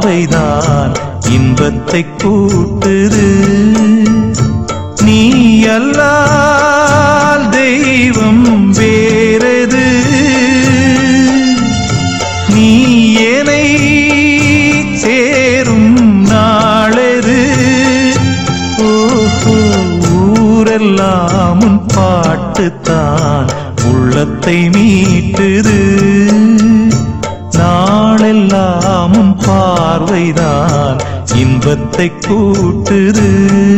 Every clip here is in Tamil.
பார்வைதான் இன்பத்தை கூட்டுது நீ அல்லால் தெய்வம் வேறது நீ என்னை சேரும் நாளெது ஓஹோ ஊரெல்லாம் உன் பாட்டுத்தான் உள்ளத்தை மீட்டுது நாளெல்லாம் உன் பார்வைதான் இன்பத்தை கூட்டுது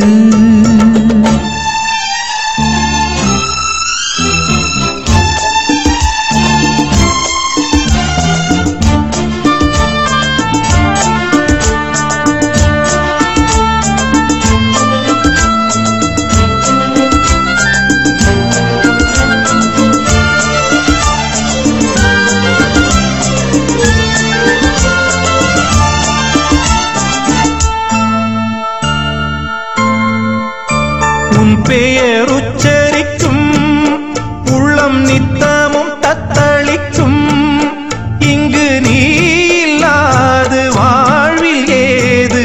உன் பெயர் உச்சரிக்கும் உள்ளம் நித்தமும் தத்தளிக்கும் இங்கு நீ இல்லாது வாழ்வில் ஏது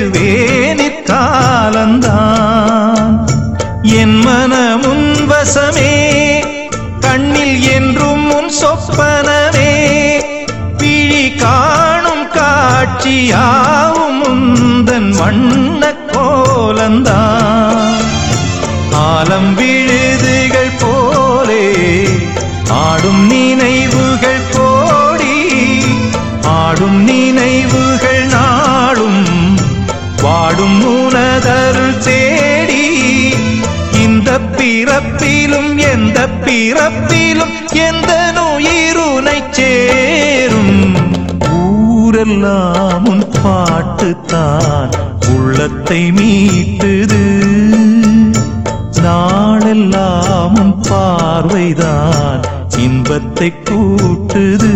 வேணிற்காலந்தான் என் மனமுன் வசமே கண்ணில் என்றும் உன் சொப்பனமே பிழி காணும் காட்சியாவும் உந்தன் வண்ண கோலந்தான் ஆலம் விழுதுகள் போலே ஆடும் நினைவுகள் கோடி ஆடும் நினைவுகள் நாளும் வாடும் உனதருள் தேடி இந்த பிறப்பிலும் எந்த பிறப்பிலும் எந்த நுயிருனை சேரும் ஊரெல்லாம் உன் பாட்டுத்தான் உள்ளத்தை மீட்டுது நாளெல்லாம் உன் பார்வைதான் இன்பத்தை கூட்டுது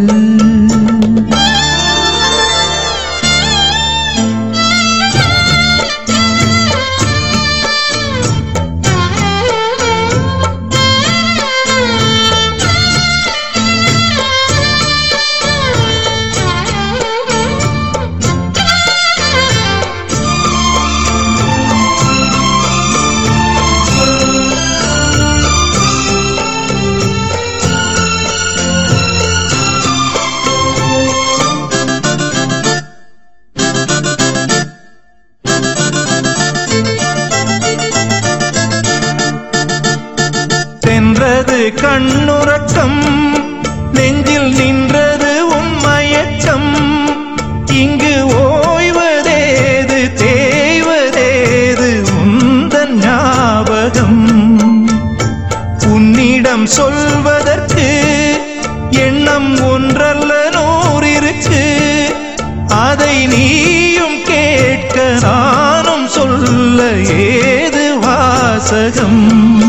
சென்றது கண்ணுறக்கம் நெஞ்சில் நின்றது உன் மயக்கம் இங்கு ஓய்வதேது தேய்வதேது உந்தன் ஞாபகம் உன்னிடம் சொல்வதற்கு எண்ணம் ஒன்றல்ல நூறிருக்கு அதை நீயும் கேட்க நானும் சொல்ல ஏது வாசகம்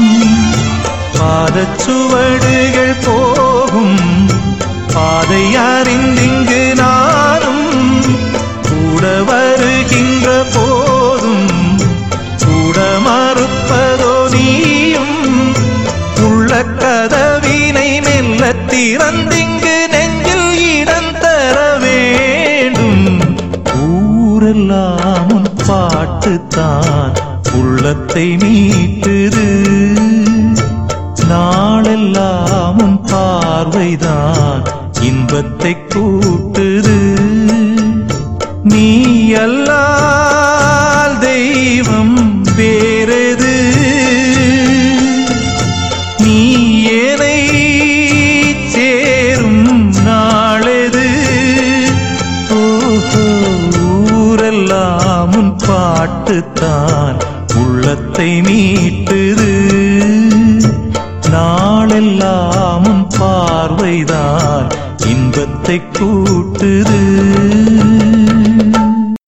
பாதச்சுவடுகள் போகும் பாதை அறிந்திங்கு நானும் கூட வருகின்ற போதும் கூட மறுப்பதோ நீயும் உள்ள கதவினை மெல்ல திறந்திங்கு நெஞ்சில் இடம் தர வேண்டும் ஊரெல்லாம் உன் பாட்டுத்தான் உள்ளத்தை மீட்டுது நாளெல்லாம் உன் பார்வைதான் இன்பத்தை கூட்டுது நீ அல்லால் தெய்வம் வேறது நீ என்னை சேரும் நாளெது ஓஹோ ஊரெல்லாம் உன் பாட்டுத்தான் உள்ளத்தை மீட்டுது நாளெல்லாம் உன் பார்வைதான் இன்பத்தை கூட்டுது